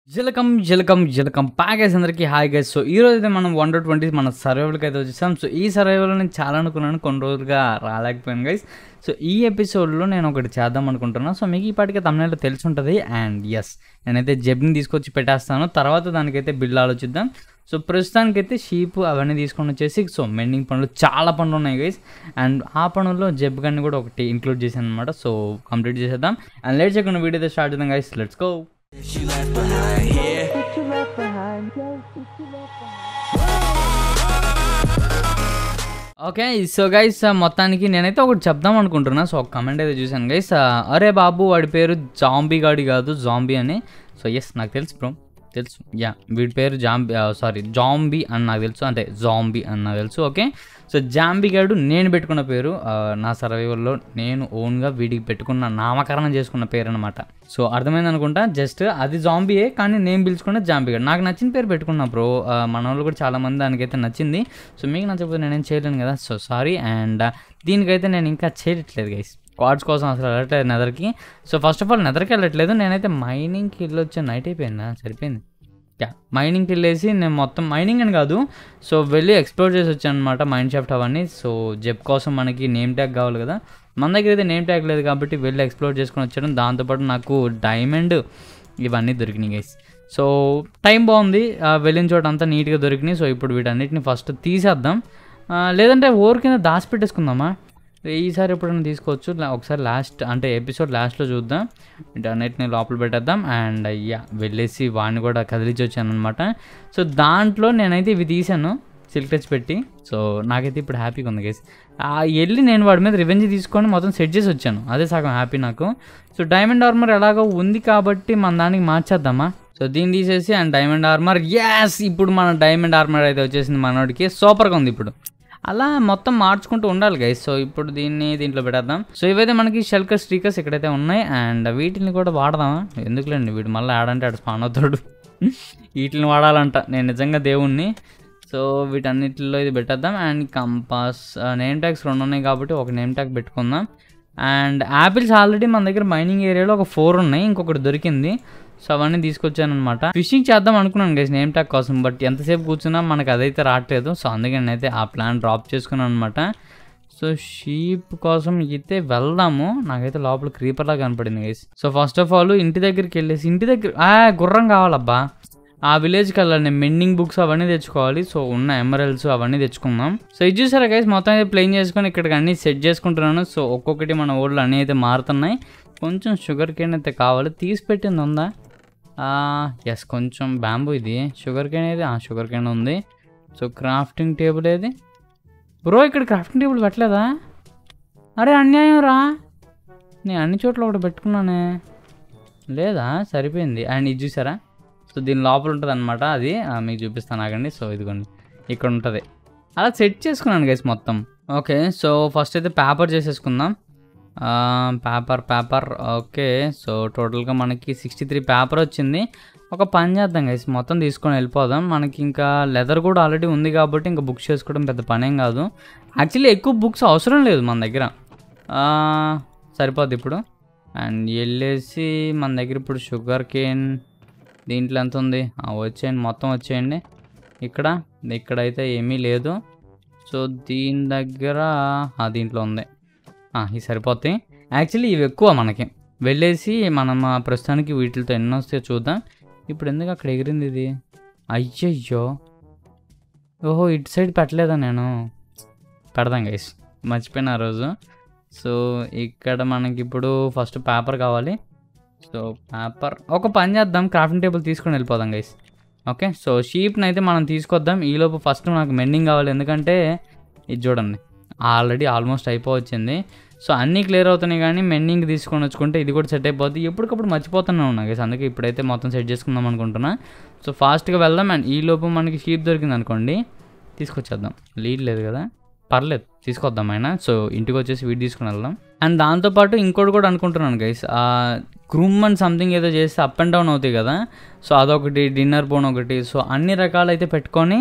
జలకం జలకం జలకం ప్యాకేజ్ అందరికీ హాయ్ గైస్ సో ఈ రోజు అయితే మనం వన్ టు ట్వంటీ మన సర్వైవల్కి అయితే వచ్చేసాం సో ఈ సర్వైవల్ నేను చాలా అనుకున్నాను కొన్ని రోజులుగా రాలేకపోయాను గైస్ సో ఈ ఎపిసోడ్లో నేను ఒకటి చేద్దాం అనుకుంటున్నాను సో మీకు ఈ పాటికి తమిళలో తెలిసి ఉంటుంది అండ్ ఎస్ నేనైతే జబ్ని తీసుకొచ్చి పెట్టేస్తాను తర్వాత దానికైతే బిల్డ్ ఆలోచిద్దాం సో ప్రస్తుతానికైతే షీప్ అవన్నీ తీసుకొని వచ్చేసి సో మెండింగ్ పనులు చాలా పనులు ఉన్నాయి గైస్ అండ్ ఆ పనుల్లో జబ్ గన్ని కూడా ఒకటి ఇంక్లూడ్ చేశాను అనమాట సో కంప్లీట్ చేసేద్దాం అండ్ లేట్ చేయకుండా వీడియో అయితే స్టార్ట్ చేద్దాం guys let's go She left behind here. Okay so guys మొత్తానికి నేనైతే ఒకటి చెప్దాం అనుకుంటున్నా సో ఒక కమెంట్ అయితే చూశాను గైస్ అరే బాబు వాడి పేరు జాంబీ గాడి కాదు జాంబీ అని సో ఎస్ నాకు తెలుసు బ్రో తెలుసు యా వీడి పేరు జాంబీ సారీ జాంబీ అని నాకు తెలుసు అంటే జాంబీ అని నాకు తెలుసు ఓకే సో జాంబీ గాడు నేను పెట్టుకున్న పేరు ఆ, నా సర్వైవల్లో నేను ఓన్గా వీడికి పెట్టుకున్న నామకరణం చేసుకున్న పేరు అనమాట సో అర్థమైంది అనుకుంటా జస్ట్ అది జాంబీయే కానీ నేను పిలుచుకున్న జాంబీ గాడు నాకు నచ్చిన పేరు పెట్టుకున్నా బ్రో ఆ, మన వాళ్ళు కూడా చాలా మంది దానికైతే నచ్చింది సో మీకు నచ్చకపోతే నేనేం చేయలేను కదా సో సారీ అండ్ దీనికైతే నేను ఇంకా చేయట్లేదు గైస్ కార్డ్స్ కోసం అసలు వెళ్ళట్లేదు నెదర్కి సో ఫస్ట్ ఆఫ్ ఆల్ నెదర్కి వెళ్ళట్లేదు నేనైతే మైనింగ్కి వెళ్ళొచ్చా నైట్ అయిపోయిందా సరిపోయింది యా మైనింగ్కి వెళ్ళేసి నేను మొత్తం మైనింగ్ అని కాదు సో వెళ్ళి ఎక్స్ప్లోర్ చేసి వచ్చాను అనమాట మైండ్ షాఫ్ట్ అవన్నీ సో జెబ్ కోసం మనకి నేమ్ ట్యాగ్ కావాలి కదా మన దగ్గర అయితే నేమ్ ట్యాగ్ లేదు కాబట్టి వెళ్ళి ఎక్స్ప్లోర్ చేసుకొని వచ్చాను దాంతోపాటు నాకు డైమండ్ ఇవన్నీ దొరికినాయి గైస్ సో టైం బాగుంది ఆ, వెళ్ళిన చోట అంతా నీట్గా దొరికినాయి సో ఇప్పుడు వీటన్నిటిని ఫస్ట్ తీసేద్దాం ఆ, లేదంటే ఓర్ కింద దాచి పెట్టేసుకుందామా ఈసారి ఎప్పుడైనా తీసుకోవచ్చు లా- ఒకసారి లాస్ట్ అంటే ఎపిసోడ్ లాస్ట్లో చూద్దాం వీటన్నిటిని లోపల పెట్టేద్దాం అండ్ అయ్యా వెళ్ళేసి వాడిని కూడా కదిలించి వచ్చాను అనమాట సో దాంట్లో నేనైతే ఇవి తీసాను సిల్క్ టచ్ పెట్టి సో నాకైతే ఇప్పుడు హ్యాపీగా ఉంది గైస్ వెళ్ళి నేను వాడి మీద రివెంజ్ తీసుకొని మొత్తం సెట్ చేసి వచ్చాను అదే సగం హ్యాపీ నాకు సో డైమండ్ ఆర్మర్ ఎలాగో ఉంది కాబట్టి మన దానికి మార్చేద్దామా సో దీన్ని తీసేసి అండ్ డైమండ్ ఆర్మర్ యాస్ ఇప్పుడు మన డైమండ్ ఆర్మర్ అయితే వచ్చేసింది మనోడికి సూపర్గా ఉంది ఇప్పుడు అలా మొత్తం మార్చుకుంటూ ఉండాలి గైస్ సో ఇప్పుడు దీన్ని దీంట్లో పెట్టేద్దాం సో ఇవైతే మనకి షెల్కర్ స్టీకర్స్ ఇక్కడైతే ఉన్నాయి అండ్ వీటిని కూడా వాడదామా ఎందుకులేండి వీడు మళ్ళీ ఆడంటే ఆడు స్పాన్ అవుతాడు వీటిని వాడాలంట నేను నిజంగా దేవుణ్ణి సో వీటన్నిటిలో ఇది పెట్టేద్దాం అండ్ కంపాస్ నేమ్ ట్యాగ్స్ రెండు ఉన్నాయి కాబట్టి ఒక నేమ్ ట్యాగ్ పెట్టుకుందాం అండ్ యాపిల్స్ ఆల్రెడీ మన దగ్గర మైనింగ్ ఏరియాలో ఒక ఫోర్ ఉన్నాయి ఇంకొకటి దొరికింది సో అవన్నీ తీసుకొచ్చాను అనమాట ఫిషింగ్ చేద్దాం అనుకున్నాను గైస్ నేమ్ ట్యాగ్ కోసం బట్ ఎంతసేపు కూర్చున్నా మనకు అదైతే రావట్లేదు సో అందుకే నేనైతే ఆ ప్లాన్ డ్రాప్ చేసుకున్నాను అనమాట సో షీప్ కోసం అయితే వెళ్దాము నాకైతే లోపల క్రీపర్ లాగా కనపడింది guys so first of all ఇంటి దగ్గరికి వెళ్ళేసి ఇంటి దగ్గర ఆ గుర్రం కావాలబ్బా ఆ విలేజ్కి వెళ్ళాలి మెండింగ్ బుక్స్ అవన్నీ తెచ్చుకోవాలి సో ఉన్న ఎమరల్స్ అవన్నీ తెచ్చుకుందాం సో ఇది చూసారా గైస్ మొత్తం అయితే ప్లేన్ చేసుకొని ఇక్కడికి అన్ని సెట్ చేసుకుంటున్నాను సో ఒక్కొక్కటి మన ఊళ్ళో అన్నీ అయితే మారుతున్నాయి కొంచెం షుగర్ కేన్ అయితే కావాలి తీసి పెట్టింది ఉందా ఎస్ కొంచెం బ్యాంబూ ఇది షుగర్ కేన్ ఏది షుగర్ కేన్ ఉంది సో క్రాఫ్టింగ్ టేబుల్ ఏది బ్రో ఇక్కడ క్రాఫ్టింగ్ టేబుల్ పెట్టలేదా అరే అన్యాయం రా నేను అన్ని చోట్ల ఒకటి పెట్టుకున్నానే లేదా సరిపోయింది అండ్ ఇది చూసారా సో దీని లోపల ఉంటుంది అనమాట అది ఆ, మీకు చూపిస్తాను ఆగండి సో ఇదిగోండి ఇక్కడ ఉంటుంది అలా సెట్ చేసుకున్నాను గైస్ మొత్తం ఓకే సో ఫస్ట్ అయితే పేపర్ చేసేసుకుందాం పేపర్ పేపర్ ఓకే సో టోటల్గా మనకి సిక్స్టీ త్రీ పేపర్ వచ్చింది ఒక పని చేద్దాం గైస్ మొత్తం తీసుకొని వెళ్ళిపోదాం మనకి ఇంకా లెదర్ కూడా ఆల్రెడీ ఉంది కాబట్టి ఇంకా బుక్ చేసుకోవడం పెద్ద పనేం కాదు యాక్చువల్లీ ఎక్కువ బుక్స్ అవసరం లేదు మన దగ్గర ఆ, సరిపోద్ది ఇప్పుడు అండ్ వెళ్ళేసి మన దగ్గర ఇప్పుడు షుగర్ కేన్ దీంట్లో ఎంత ఉంది ఆ, వచ్చేయండి మొత్తం వచ్చేయండి ఇక్కడ ఇక్కడైతే ఏమీ లేదు సో దీని దగ్గర ఆ, దీంట్లో ఉంది ఆ, ఇవి సరిపోతాయి యాక్చువల్లీ ఇవి ఎక్కువ మనకి వెళ్ళేసి మనం ఆ ప్రస్తుతానికి వీటితో ఎన్ని వస్తాయో చూద్దాం ఇప్పుడు ఎందుకు అక్కడ ఎగిరింది ఇది అయ్యయ్యో ఓహో ఇటు సైడ్ పెట్టలేదా నేను పెడదాం గైస్ మర్చిపోయిన ఆ రోజు సో ఇక్కడ మనకి ఇప్పుడు ఫస్ట్ పేపర్ కావాలి సో పేపర్ ఒక పని చేద్దాం క్రాఫ్టింగ్ టేబుల్ తీసుకొని వెళ్ళిపోదాం గైస్ ఓకే సో షీప్ని అయితే మనం తీసుకొద్దాం ఈలోపు ఫస్ట్ నాకు మెండింగ్ కావాలి ఎందుకంటే ఇది చూడండి ఆల్రెడీ ఆల్మోస్ట్ అయిపోవచ్చింది సో అన్నీ క్లియర్ అవుతున్నాయి కానీ మెండింగ్ తీసుకొని వచ్చుకుంటే ఇది కూడా సెట్ అయిపోద్ది ఎప్పటికప్పుడు మర్చిపోతూనే ఉన్నా గైస్ అందుకే ఇప్పుడైతే మొత్తం సెట్ చేసుకుందాం అనుకుంటున్నా సో ఫాస్ట్గా వెళ్దాం అండ్ ఈలోపు మనకి షీప్ దొరికింది అనుకోండి తీసుకొచ్చేద్దాం లీడ్ లేదు కదా పర్లేదు తీసుకొద్దాం అయినా సో ఇంటికి వచ్చేసి వీడి తీసుకుని వెళ్దాం అండ్ దాంతోపాటు ఇంకోటి కూడా అనుకుంటున్నాను గైస్ ఆ గ్రూమ్ అండ్ సంథింగ్ ఏదో చేస్తే అప్ అండ్ డౌన్ అవుతాయి కదా సో అదొకటి డిన్నర్ బోన్ ఒకటి సో అన్ని రకాలు అయితే పెట్టుకొని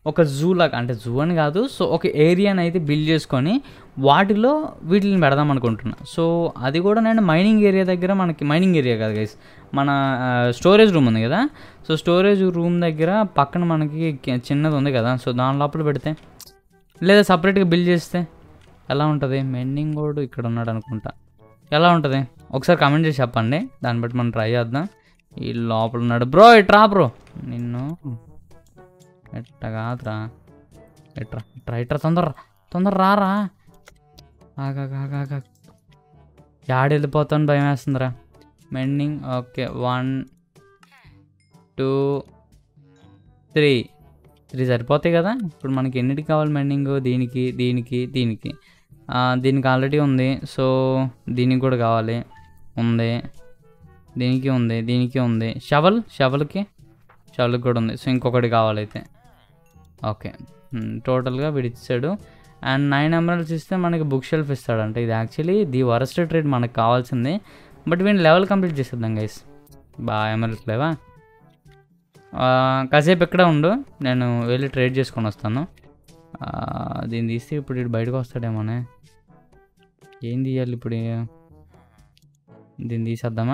ఒక జూ లాగా అంటే జూ అని కాదు సో ఒక ఏరియాని అయితే బిల్డ్ చేసుకొని వాటిలో వీటిని పెడదాం అనుకుంటున్నా సో అది కూడా నేను మైనింగ్ ఏరియా దగ్గర మనకి మైనింగ్ ఏరియా కాదు గైస్ మన స్టోరేజ్ రూమ్ ఉంది కదా సో స్టోరేజ్ రూమ్ దగ్గర పక్కన మనకి కి- చిన్నది ఉంది కదా సో దాని లోపల పెడితే లేదా సపరేట్గా బిల్డ్ చేస్తే ఎలా ఉంటుంది మెండింగ్ కూడా ఇక్కడ ఉన్నాడు అనుకుంటా ఎలా ఉంటుంది ఒకసారి కామెంట్ చేసి చెప్పండి దాన్ని బట్టి మనం ట్రై చేద్దాం ఈ లోపల ఉన్నాడు బ్రో ఇట్రా బ్రో నిన్ను ఎట్ట కాదురా ఎట్రా ఇట్రా ఇట్రా తొందర తొందర రారా ఆగా యాడ్ వెళ్ళిపోతాను భయం వేస్తుందిరా mending okay one two three three సరిపోతాయి కదా ఇప్పుడు మనకి ఎన్నిటికి కావాలి మెండింగ్ దీనికి దీనికి దీనికి ఆ, దీనికి ఆల్రెడీ ఉంది సో దీనికి కూడా కావాలి ఉంది దీనికి ఉంది దీనికి ఉంది షవల్ షవల్కి షవల్కి కూడా ఉంది సో ఇంకొకటి కావాలైతే ఓకే టోటల్గా వీడు ఇచ్చాడు అండ్ నైన్ ఎమరల్స్ ఇస్తే మనకి బుక్ షెల్ఫ్ ఇస్తాడంట ఇది యాక్చువల్లీ ది వరస్ట్ ట్రేడ్ మనకు కావాల్సింది బట్ వీడిని లెవెల్ కంప్లీట్ చేసేద్దాం గైస్ బాగా ఎమరల్స్ లేవా ఆ, కాసేపు ఎక్కడ ఉండు నేను వెళ్ళి ట్రేడ్ చేసుకొని వస్తాను ఆ, దీన్ని తీస్తే ఇప్పుడు ఇటు బయటకు వస్తాడేమోనే ఏం తీయాలి ఇప్పుడు దీన్ని తీసేద్దామా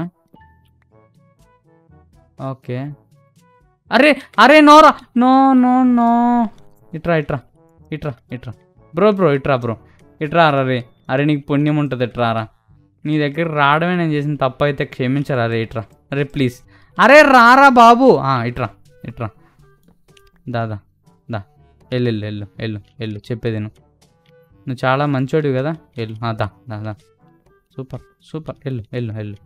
ఓకే అరే అరే నోరా నో నో నో ఇట్రా ఇట్రా ఇట్రా ఇట్రా బ్రో బ్రో ఇట్రా బ్రో ఇట్రా రా రే అరే నీకు పుణ్యం ఉంటుంది ఇట్రా రా నీ దగ్గర రావడమే నేను చేసిన తప్పు అయితే క్షమించరా రే ఇట్రా అరే ప్లీజ్ అరే రారా బాబు ఆ, ఇట్రా ఇట్రా దాదా దా వెళ్ళు వెళ్ళు వెళ్ళు వెళ్ళు వెళ్ళు చెప్పేది నువ్వు నువ్వు చాలా మంచోడివి కదా వెళ్ళు ఆ, దా దా దా సూపర్ సూపర్ వెళ్ళు వెళ్ళు వెళ్ళు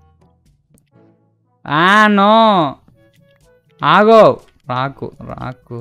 ఆ నో ఆగో రాకు రాకు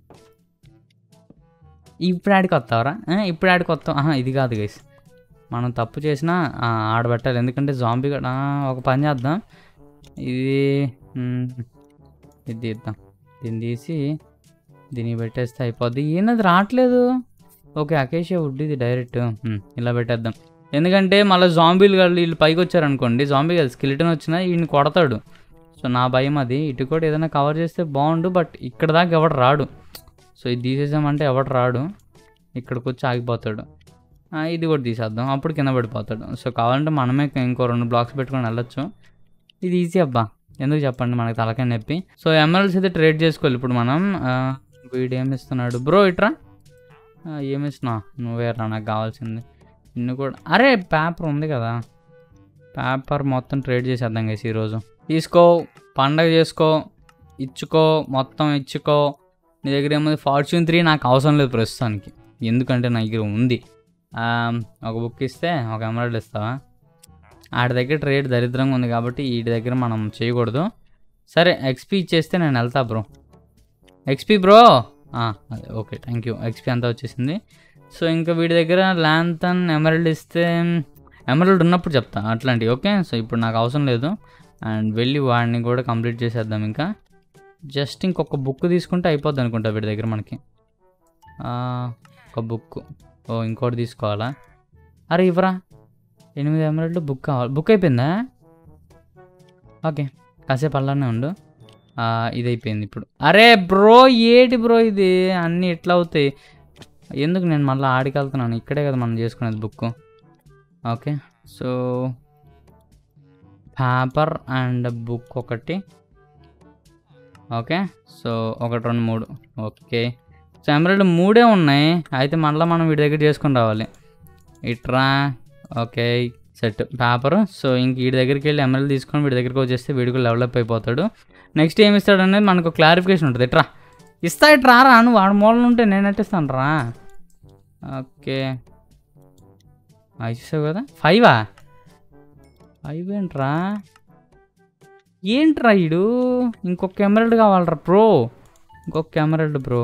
ఇప్పుడు ఆడికి వస్తావరా ఆ, ఇప్పుడు ఆడికి వస్తాం ఆహా, ఇది కాదు గైస్ మనం తప్పు చేసినా ఆ, ఆడబెట్టాలి ఎందుకంటే జాంబీ కూడా ఒక పని చేద్దాం ఇది మ్, ఇది తీద్దాం దీన్ని తీసి దీన్ని పెట్టేస్తే అయిపోద్ది ఏంది రావట్లేదు ఓకే అకేషియా వుడ్ ఇది డైరెక్ట్ మ్, ఇలా పెట్టేద్దాం ఎందుకంటే మళ్ళీ జాంబీలు వాళ్ళు వీళ్ళు పైకి వచ్చారనుకోండి జాంబీ కాదు స్కిలిటన్ వచ్చినా ఈయన కొడతాడు సో నా భయం అది ఇటు కూడా ఏదైనా కవర్ చేస్తే బాగుండు బట్ ఇక్కడ దాకా ఎవడు రాడు సో ఇది తీసేసామంటే ఎవడు రాడు ఇక్కడికి వచ్చి ఆగిపోతాడు ఆ, ఇది కూడా తీసేద్దాం అప్పుడు కింద పడిపోతాడు సో కావాలంటే మనమే ఇంకో రెండు బ్లాక్స్ పెట్టుకొని వెళ్ళొచ్చు ఇది ఈజీ అబ్బా ఎందుకు చెప్పండి మనకి తలకాయ నొప్పి సో ఎమరల్స్ అయితే ట్రేడ్ చేసుకోవాలి ఇప్పుడు మనం ఆ, వీడు ఏమి ఇస్తున్నాడు బ్రో ఇట్రా ఆ, ఏమి ఇస్తున్నా నువ్వే రా నాకు కావాల్సింది ఇన్ని కూడా అరే పేపర్ ఉంది కదా పేపర్ మొత్తం ట్రేడ్ చేసేద్దాం గైస్ ఈరోజు తీసుకో పండగ చేసుకో ఇచ్చుకో మొత్తం ఇచ్చుకో నీ దగ్గర ఏముంది ఫార్చ్యూన్ త్రీ నాకు అవసరం లేదు ప్రస్తుతానికి ఎందుకంటే నా దగ్గర ఉంది ఆ, ఒక బుక్ ఇస్తే ఒక ఎమరాల్డ్ ఇస్తావా ఆడి దగ్గర ట్రేడ్ దరిద్రంగా ఉంది కాబట్టి వీటి దగ్గర మనం చేయకూడదు సరే ఎక్స్పీ ఇచ్చేస్తే నేను వెళ్తా బ్రో ఎక్స్పీ బ్రో అదే ఓకే థ్యాంక్ యూ ఎక్స్పీ అంతా వచ్చేసింది సో ఇంకా వీడి దగ్గర ల్యాంతన్ ఎమరల్డ్ ఇస్తే ఎమరల్డ్ ఉన్నప్పుడు చెప్తా అట్లాంటివి ఓకే సో ఇప్పుడు నాకు అవసరం లేదు అండ్ వెళ్ళి వాడిని కూడా కంప్లీట్ చేసేద్దాం ఇంకా జస్ట్ ఇంకొక బుక్ తీసుకుంటే అయిపోద్ది అనుకుంటా వీడి దగ్గర మనకి ఆ, ఒక బుక్ ఓ ఇంకోటి తీసుకోవాలా అరే ఇవ్వరా ఎనిమిది ఎమరల్డ్ బుక్ కావాలి బుక్ అయిపోయిందా ఓకే కాసేపు అలానే ఉండు ఆ, ఇది అయిపోయింది ఇప్పుడు అరే బ్రో ఏటి బ్రో ఇది అన్నీ ఎట్లా అవుతాయి ఎందుకు నేను మళ్ళీ ఆడికి వెళ్తున్నాను ఇక్కడే కదా మనం చేసుకునేది book okay so paper and book ఒకటి ఓకే సో ఒకటి రెండు మూడు ఓకే సో ఎమరల్డ్ మూడే ఉన్నాయి అయితే మళ్ళీ మనం వీడి దగ్గర చేసుకొని రావాలి ఇట్రా ఓకే సెట్ పేపర్ సో ఇంక వీడి దగ్గరికి వెళ్ళి ఎమరల్డ్ తీసుకొని వీడి దగ్గరికి వచ్చేస్తే వీడికి డెవలప్ అయిపోతాడు నెక్స్ట్ ఏమి ఇస్తాడు అనేది మనకు క్లారిఫికేషన్ ఉంటుంది ఇట్రా ఇస్తా ఇట్రా రా నువ్వు వాడు మూలన ఉంటే నేను ఎట్టిస్తాను రా ఓకే ఇచ్చేసావు కదా ఫైవా ఫైవ్ ఏంట్రా ఏంట్రా ఇడు ఇంకొక ఎమరల్డ్ కావాలరా బ్రో ఇంకొక ఎమరల్డ్ బ్రో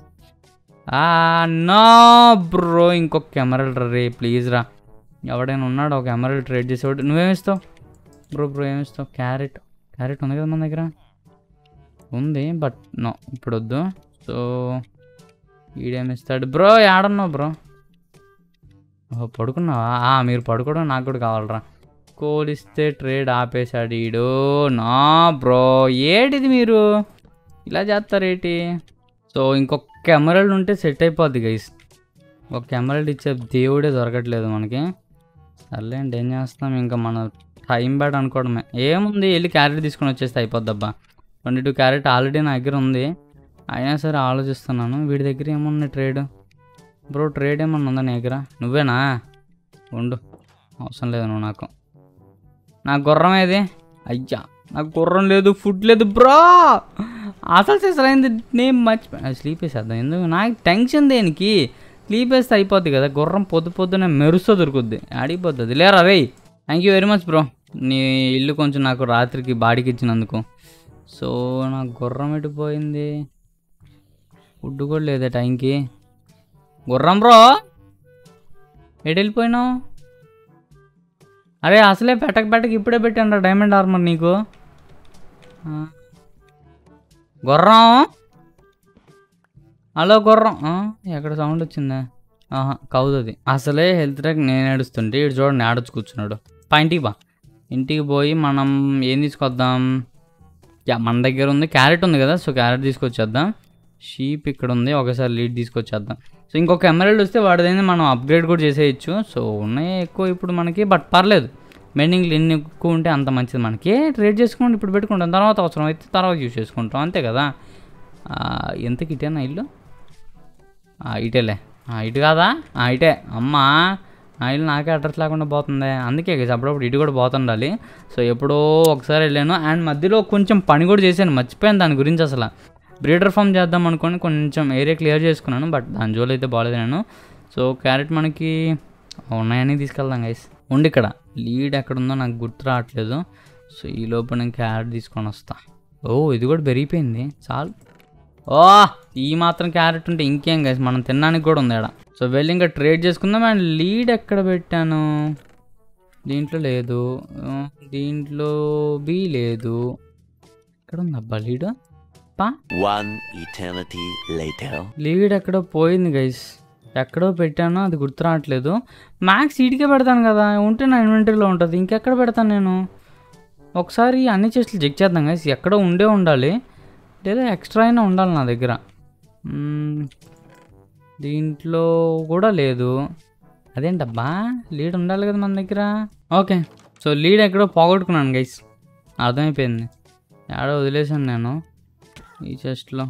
నో బ్రో ఇంకొక ఎమరల్డ్ రే ప్లీజ్ రా ఎవడైనా ఉన్నాడు ఒక ఎమరల్డ్ ట్రేడ్ చేసేవాడు నువ్వేమిస్తావు బ్రో బ్రో ఏమిస్తావు క్యారెట్ క్యారెట్ ఉంది కదా మన దగ్గర ఉంది బట్ నో ఇప్పుడు వద్దు సో ఈడేమిస్తాడు బ్రో ఏడన్నావు బ్రో ఓహో పడుకున్నావా ఆ, మీరు పడుకోవడం నాకు కూడా కావాలరా కోలిస్తే ట్రేడ్ ఆపేశాడు ఈడు నా బ్రో ఏటిది మీరు ఇలా చేస్తారేటి సో ఇంకొక ఎమరల్డ్ ఉంటే సెట్ అయిపోద్ది గైస్ ఒక ఎమరల్డ్ ఇచ్చే దేవుడే దొరకట్లేదు మనకి సర్లేండి ఏం చేస్తాం ఇంకా మన టైం బ్యాడ్ అనుకోవడమే ఏముంది వెళ్ళి క్యారెట్ తీసుకొని వచ్చేస్తే అయిపోద్దబ్బా ట్వంటీ టూ క్యారెట్ ఆల్రెడీ నా దగ్గర ఉంది అయినా సరే ఆలోచిస్తున్నాను వీడి దగ్గర ఏమున్నాయి ట్రేడ్ బ్రో ట్రేడ్ ఏమన్నా ఉందా నీ దగ్గర నువ్వేనా ఉండు అవసరం లేదు నువ్వు నాకు నా గుర్రం ఏది అయ్యా నాకు గుర్రం లేదు ఫుడ్ లేదు బ్రో అసలు అసలైంది నేను మర్చిపోయా స్లీప్ వేసేద్దాం ఎందుకు నాకు టెన్షన్ దేనికి స్లీప్ వేస్తే అయిపోద్ది కదా గుర్రం పొద్దు పొద్దునే మెరుస్తూ దొరుకుద్ది ఆడిపోతుంది లేరా రే thank you very much bro నీ ఇల్లు కొంచెం నాకు రాత్రికి బాడీకి ఇచ్చినందుకు సో నా గుర్రం ఎటుపోయింది ఫుడ్ కూడా లేదే టైంకి గుర్రం బ్రో ఎటు వెళ్ళిపోయినావు అరే అసలే పెట్టక పెట్టక ఇప్పుడే పెట్టాను డైమండ్ ఆర్మర్ నీకు ఆ. గుర్రం హలో గుర్రం ఆ, ఎక్కడ సౌండ్ వచ్చిందా ఆహా కౌదది అసలే హెల్త్ ట్రాక్ నేను ఏడుస్తుంటే ఇటు చూడండి ఆడొచ్చు కూర్చున్నాడు పా ఇంటికి బా ఇంటికి పోయి మనం ఏం తీసుకొద్దాం యా మన దగ్గర ఉంది క్యారెట్ ఉంది కదా సో క్యారెట్ తీసుకొచ్చేద్దాం షీప్ ఇక్కడ ఉంది ఒకసారి లీడ్ తీసుకొచ్చేద్దాం సో ఇంకొక ఎమరల్డ్ వస్తే వాడిదైనా మనం అప్గ్రేడ్ కూడా చేసేయచ్చు సో ఉన్నాయి ఎక్కువ ఇప్పుడు మనకి బట్ పర్లేదు మెండింగ్లు ఎన్ని ఎక్కువ ఉంటే అంత మంచిది మనకి ట్రేడ్ చేసుకుంటే ఇప్పుడు పెట్టుకుంటాం తర్వాత అవసరం అయితే తర్వాత యూజ్ చేసుకుంటాం అంతే కదా ఆ, ఎంతకి ఇటేనా ఇల్లు ఆ, ఇటేలే ఆ, ఇటు కాదా ఆ, ఇటే అమ్మా ఆ ఇల్లు నాకే అడ్రస్ లేకుండా పోతుంది అందుకే కదా అప్పుడప్పుడు ఇటు కూడా పోతుండాలి సో ఎప్పుడో ఒకసారి వెళ్ళాను అండ్ మధ్యలో కొంచెం పని కూడా చేశాను మర్చిపోయాను దాని గురించి అసలు బ్రీడర్ ఫామ్ చేద్దాం అనుకొని కొంచెం ఏరియా క్లియర్ చేసుకున్నాను బట్ దాని జోలు అయితే బాగాలేదు నేను సో క్యారెట్ మనకి ఉన్నాయని తీసుకెళ్దాం గైస్ ఉండి ఇక్కడ లీడ్ ఎక్కడ ఉందో నాకు గుర్తు రావట్లేదు సో ఈ లోపు నేను క్యారెట్ తీసుకొని వస్తా ఓ ఇది కూడా పెరిగిపోయింది చాలు ఓ ఈ మాత్రం క్యారెట్ ఉంటే ఇంకేం గైస్ మనం తినడానికి కూడా ఉంది ఆడ సో వెళ్ళి ఇంకా ట్రేడ్ చేసుకుందాం అండ్ లీడ్ ఎక్కడ పెట్టాను దీంట్లో లేదు ఆ, దీంట్లో బి లేదు ఎక్కడ ఉంది అబ్బా లీడ్ పా One eternity later. లీడ్ ఎక్కడో పోయింది గైస్ ఎక్కడో పెట్టానో అది గుర్తు రావట్లేదు మ్యాక్స్ ఈడికే పెడతాను కదా ఉంటే నా ఇన్వెంటరీలో ఉంటుంది ఇంకెక్కడ పెడతాను నేను ఒకసారి అన్ని చెస్ట్లు చెక్ చేద్దాం గైస్ ఎక్కడో ఉండే ఉండాలి లేదా ఎక్స్ట్రా అయినా ఉండాలి నా దగ్గర మ్మ్. దీంట్లో కూడా లేదు అదేంటబ్బా లీడ్ ఉండాలి కదా మన దగ్గర ఓకే సో లీడ్ ఎక్కడో పోగొట్టుకున్నాను గైస్ అర్థమైపోయింది ఏడో వదిలేసాను నేను ఈ చెస్ట్లో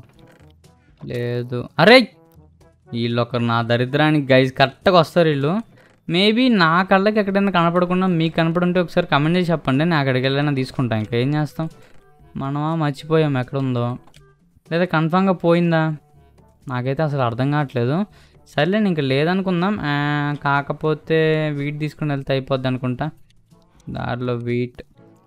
లేదు అరే వీళ్ళు ఒకరు నా దరిద్రానికి గైజ్ కరెక్ట్గా వస్తారు వీళ్ళు మేబీ నా కళ్ళకి ఎక్కడైనా కనపడకుండా మీకు కనపడుంటే ఒకసారి కమెంట్ చేసి చెప్పండి నేను అక్కడికి వెళ్ళైనా తీసుకుంటాం ఇంకా ఏం చేస్తాం మనమా మర్చిపోయాం ఎక్కడ ఉందో లేదా కన్ఫామ్గా పోయిందా నాకైతే అసలు అర్థం కావట్లేదు సర్లే ఇంకా లేదనుకుందాం ఆ, కాకపోతే వీట్ తీసుకుని వెళ్తే అయిపోద్ది అనుకుంటా దారిలో వీట్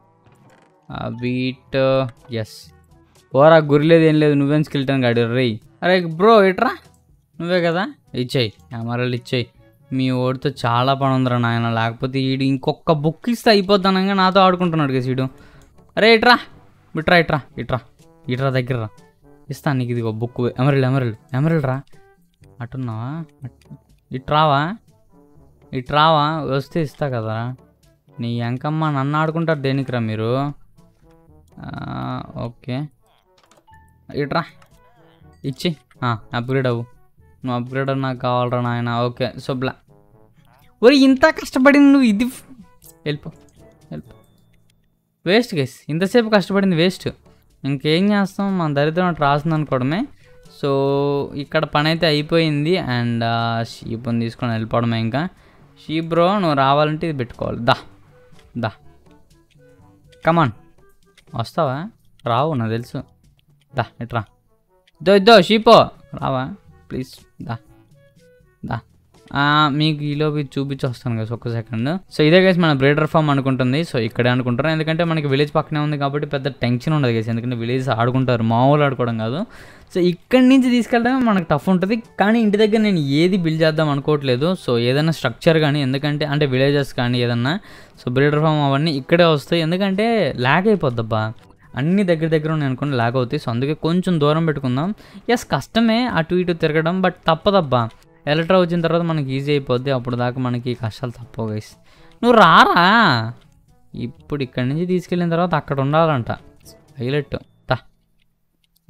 వీట్ ఎస్ ఓరా గురిలేదు ఏం లేదు నువ్వేం స్కిల్టన్ గాడి రే అరే బ్రో ఇట్రా నువ్వే కదా ఇచ్చేయి కెమెరాలు ఇచ్చేయి మీ ఓడితో చాలా పని ఉందిరా నాయన లేకపోతే ఈడు ఇంకొక బుక్ ఇస్తే అయిపోతానంగా నాతో ఆడుకుంటున్నాడు కదా సీడు అరే ఇట్రా ఇట్రా ఇట్రా ఇట్రా ఇట్రా దగ్గర రా ఇస్తాను నీకు ఇది బుక్ ఎమరల్డ్ ఎమరల్డ్ ఎమరల్డ్ రా అటున్నావా అటు- ఇట్రావా ఇట్రావా వస్తే ఇస్తా కదరా నీ ఎంకమ్మ నన్ను ఆడుకుంటారు దేనికిరా మీరు ఆ, ఓకే ఇట్రా ఇచ్చి అప్గ్రేడ్ అవ్వు నువ్వు అప్గ్రేడ్ నాకు కావాలరా నాయన ఓకే సో బ్లా ఒరే ఇంత కష్టపడింది నువ్వు ఇది ఫ్- వెళ్ళిపో వెళ్ళిపో వేస్ట్ గైస్ ఇంతసేపు కష్టపడింది వేస్ట్ ఇంకేం చేస్తాం మన దరిద్రం అట్లా రాసింది అనుకోవడమే సో ఇక్కడ పని అయితే అయిపోయింది అండ్ షీప్ని తీసుకొని వెళ్ళిపోవడమే ఇంకా షీప్ బ్రో నువ్వు రావాలంటే ఇది పెట్టుకోవాలి దా దా కమాన్ వస్తావా రావు నాకు తెలుసు దా ఇట్రా ఇద్దో ఇద్దో షీపో రావా ప్లీజ్ దా దా ఆ, మీకు ఈలోపు ఇది చూపించి వస్తాను కదా ఒక్క సెకండ్ సో ఇదే గైస్ మన బ్రేడర్ ఫామ్ అనుకుంటుంది సో ఇక్కడే అనుకుంటారు ఎందుకంటే మనకి విలేజ్ పక్కనే ఉంది కాబట్టి పెద్ద టెన్షన్ ఉండదు గైస్ ఎందుకంటే విలేజ్ ఆడుకుంటారు మామూలు ఆడుకోవడం కాదు సో ఇక్కడి నుంచి తీసుకెళ్ళడమే మనకు టఫ్ ఉంటుంది కానీ ఇంటి దగ్గర నేను ఏది బిల్డ్ చేద్దాం అనుకోవట్లేదు సో ఏదైనా స్ట్రక్చర్ కానీ ఎందుకంటే అంటే విలేజెస్ కానీ ఏదన్నా సో బ్రీడర్ ఫామ్ అవన్నీ ఇక్కడే వస్తాయి ఎందుకంటే ల్యాగ్ అయిపోద్దబ్బా అన్ని దగ్గర దగ్గర ఉన్నాయి అనుకోండి లాగ్ అవుతాయి సో అందుకే కొంచెం దూరం పెట్టుకుందాం ఎస్ కష్టమే అటు ఇటు తిరగడం బట్ తప్పదబ్బా ఎలక్ట్రా వచ్చిన తర్వాత మనకి ఈజీ అయిపోద్ది అప్పుడు దాకా మనకి కష్టాలు తప్పవు గైస్ నువ్వు రారా ఇప్పుడు ఇక్కడి నుంచి తీసుకెళ్ళిన తర్వాత అక్కడ ఉండాలంట హైలైట్ తా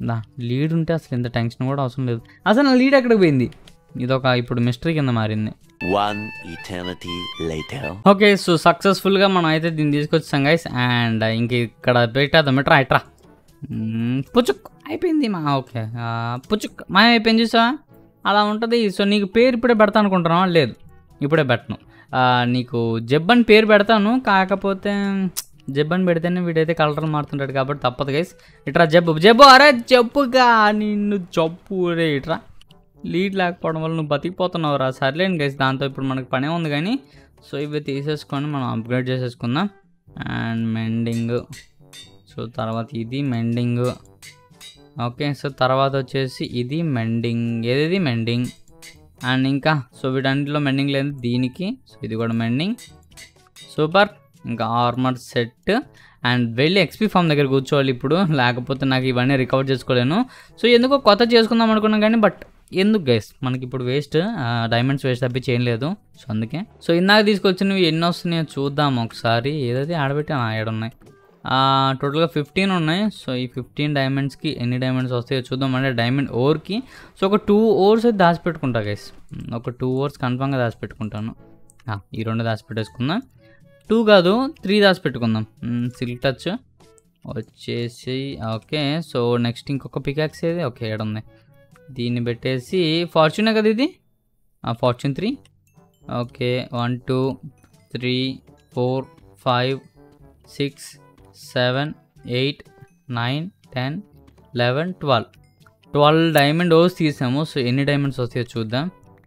దా లీడ్ ఉంటే అసలు ఇంత టెన్షన్ కూడా అవసరం లేదు అసలు నా లీడ్ ఎక్కడికి పోయింది ఇదొక ఇప్పుడు మిస్టరీ కింద మారింది One eternity later. Okay so సక్సెస్ఫుల్గా మనం అయితే దీన్ని తీసుకొచ్చాం గైస్ అండ్ ఇంక ఇక్కడ పెట్టేద్దాం ఇట్రా ఇట్రా మ్మ్, పుచుక్ అయిపోయింది మా ఓకే ఆ, పుచుక్ మా అయిపోయింది చూసా అలా ఉంటుంది సో నీకు పేరు ఇప్పుడే పెడతా అనుకుంటున్నావా లేదు ఇప్పుడే పెట్టను ఆ, నీకు జబ్ అని పేరు పెడతాను కాకపోతే జబ్ అని పెడితేనే వీడైతే కలర్ మారుతుంటాడు కాబట్టి తప్పదు గైస్ ఇట్రా జబ్బు జబ్బు అరే జబ్బుగా నిన్ను జబ్బు రే ఇట్రా లీడ్ లేకపోవడం వల్ల నువ్వు బతికిపోతున్నావు రా సర్లేండి గైస్ దాంతో ఇప్పుడు మనకు పనే ఉంది కానీ సో ఇవి తీసేసుకొని మనం అప్గ్రేడ్ చేసేసుకుందాం అండ్ మెండింగ్ సో తర్వాత ఇది మెండింగ్ ఓకే సో తర్వాత వచ్చేసి ఇది మెండింగ్ ఏది మెండింగ్ అండ్ ఇంకా సో వీటన్నిటిలో మెండింగ్ లేదు దీనికి సో ఇది కూడా మెండింగ్ సూపర్ ఇంకా ఆర్మర్ సెట్ అండ్ వెళ్ళి ఎక్స్పీ ఫామ్ దగ్గర కూర్చోవాలి ఇప్పుడు లేకపోతే నాకు ఇవన్నీ రికవర్ చేసుకోలేను సో ఎందుకో కొత్త చేసుకుందాం అనుకున్నాం కానీ బట్ ఎందుకు గైస్ మనకి ఇప్పుడు వేస్ట్ డైమండ్స్ వేస్ట్ తప్పి చేయలేదు సో అందుకే సో ఇందాక తీసుకొచ్చినవి ఎన్ని వస్తున్నాయో చూద్దాం ఒకసారి ఏదైతే ఆడబెట్టి ఆడున్నాయి టోటల్గా ఫిఫ్టీన్ ఉన్నాయి సో ఈ ఫిఫ్టీన్ డైమండ్స్కి ఎన్ని డైమండ్స్ వస్తాయో చూద్దాం అంటే డైమండ్ ఓవర్కి సో ఒక టూ ఓవర్స్ అయితే దాచిపెట్టుకుంటా గైస్ ఒక టూ ఓవర్స్ కన్ఫామ్గా దాచిపెట్టుకుంటాను ఆ, ఈ రెండు దాచిపెట్టేసుకుందాం టూ కాదు త్రీ దాచిపెట్టుకుందాం సిల్క్ టచ్ వచ్చేసి ఓకే సో నెక్స్ట్ ఇంకొక పికాక్స్ ఏది ఓకే ఏడు ఉంది దీన్ని పెట్టేసి ఫార్చ్యూనే కదా ఇది fortune three okay one two three four five six seven eight nine ten eleven twelve twelve diamond ores తీసాము సో ఎన్ని డైమండ్స్ వస్తాయో చూద్దాం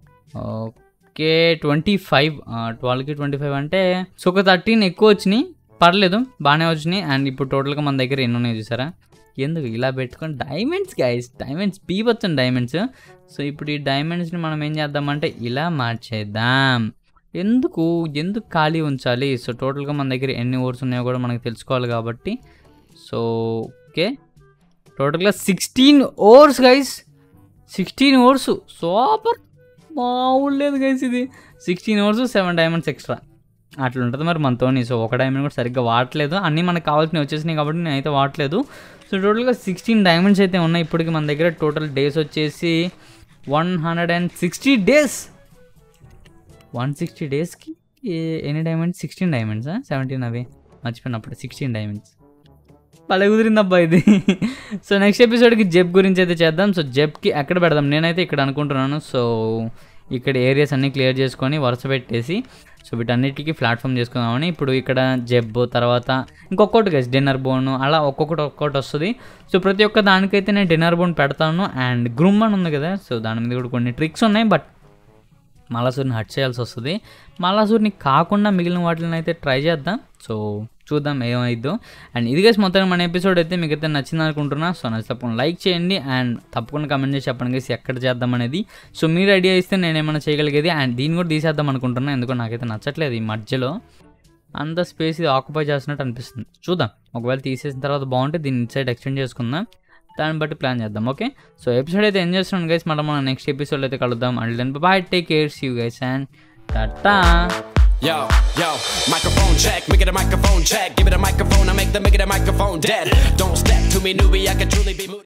ఓకే ట్వంటీ ఫైవ్ ట్వెల్వ్కి ట్వంటీ ఫైవ్ అంటే సో ఒక థర్టీన్ ఎక్కువ వచ్చినాయి పర్లేదు బాగానే వచ్చినాయి అండ్ ఇప్పుడు టోటల్గా మన దగ్గర ఎన్ని ఉన్నాయి చూసారా ఎందుకు ఇలా పెట్టుకొని డైమండ్స్ గైస్ డైమండ్స్ పీవచ్చండి డైమండ్స్ సో ఇప్పుడు ఈ డైమండ్స్ని మనం ఏం చేద్దామంటే ఇలా మార్చేద్దాం ఎందుకు ఎందుకు ఖాళీ ఉంచాలి సో టోటల్గా మన దగ్గర ఎన్ని ఓవర్స్ ఉన్నాయో కూడా మనకు తెలుసుకోవాలి కాబట్టి సో ఓకే టోటల్గా sixteen overs guys sixteen overs super మామూలు లేదు గైస్ ఇది sixteen overs seven diamonds extra అట్లా ఉంటుంది మరి మనతోని సో ఒక డైమండ్ కూడా సరిగ్గా వాడలేదు అన్నీ మనకు కావాల్సినవి వచ్చేసినాయి కాబట్టి నేనైతే వాడలేదు సో టోటల్గా సిక్స్టీన్ డైమండ్స్ అయితే ఉన్నాయి ఇప్పటికి మన దగ్గర టోటల్ డేస్ వచ్చేసి one hundred and sixty days one sixty డేస్కి ఎన్ని డైమండ్స్ సిక్స్టీన్ డైమండ్సా సెవెంటీన్ అవి మర్చిపోయినప్పుడు సిక్స్టీన్ డైమండ్స్ భలే కుదిరింది అబ్బా ఇది సో నెక్స్ట్ ఎపిసోడ్కి జెబ్ గురించి అయితే చేద్దాం సో జెబ్కి ఎక్కడ పెడదాం నేనైతే ఇక్కడ అనుకుంటున్నాను సో ఇక్కడ ఏరియాస్ అన్నీ క్లియర్ చేసుకొని వరుస పెట్టేసి సో వీటన్నిటికీ ప్లాట్ఫామ్ చేసుకుందామని ఇప్పుడు ఇక్కడ జెబ్ తర్వాత ఇంకొకటి గైస్ డిన్నర్ బోన్ అలా ఒక్కొక్కటి ఒక్కొక్కటి వస్తుంది సో ప్రతి ఒక్క దానికైతే నేను డిన్నర్ బోన్ పెడతాను అండ్ గ్రూమ్ అని ఉంది కదా సో దాని మీద కూడా కొన్ని ట్రిక్స్ ఉన్నాయి బట్ మలాసూర్ని హట్ చేయాల్సి వస్తుంది మలాసూర్ని కాకుండా మిగిలిన వాటిని అయితే ట్రై చేద్దాం సో చూద్దాం ఏమైద్దో అండ్ ఇది గైస్ మొత్తం మన ఎపిసోడ్ అయితే మీకు అయితే నచ్చింది అనుకుంటున్నా సో నచ్చి తప్పకుండా లైక్ చేయండి అండ్ తప్పకుండా కమెంట్ చేసి చెప్పండి గైస్ ఎక్కడ చేద్దాం అనేది సో మీరు ఐడియా ఇస్తే నేను ఏమైనా చేయగలిగేది అండ్ దీన్ని కూడా తీసేద్దాం అనుకుంటున్నా ఎందుకంటే నాకైతే నచ్చట్లేదు ఈ మధ్యలో అంత స్పేస్ ఇది ఆక్యుపై చేస్తున్నట్టు అనిపిస్తుంది చూద్దాం ఒకవేళ తీసేసిన తర్వాత బాగుంటే దీన్ని ఇట్ సైడ్ ఎక్స్టెండ్ చేసుకుందాం దాన్ని బట్టి ప్లాన్ చేద్దాం ఓకే సో ఎపిసోడ్ అయితే ఎంజాయ్ చేస్తున్నాను గైస్ మళ్ళీ మనం నెక్స్ట్ ఎపిసోడ్ అయితే కలుద్దాం and then bye take care see you guys and tata Yo, yo, microphone check, make it a microphone check. Give it a microphone, I make the make it a microphone dead. Don't step to me, newbie, I can truly be. mo-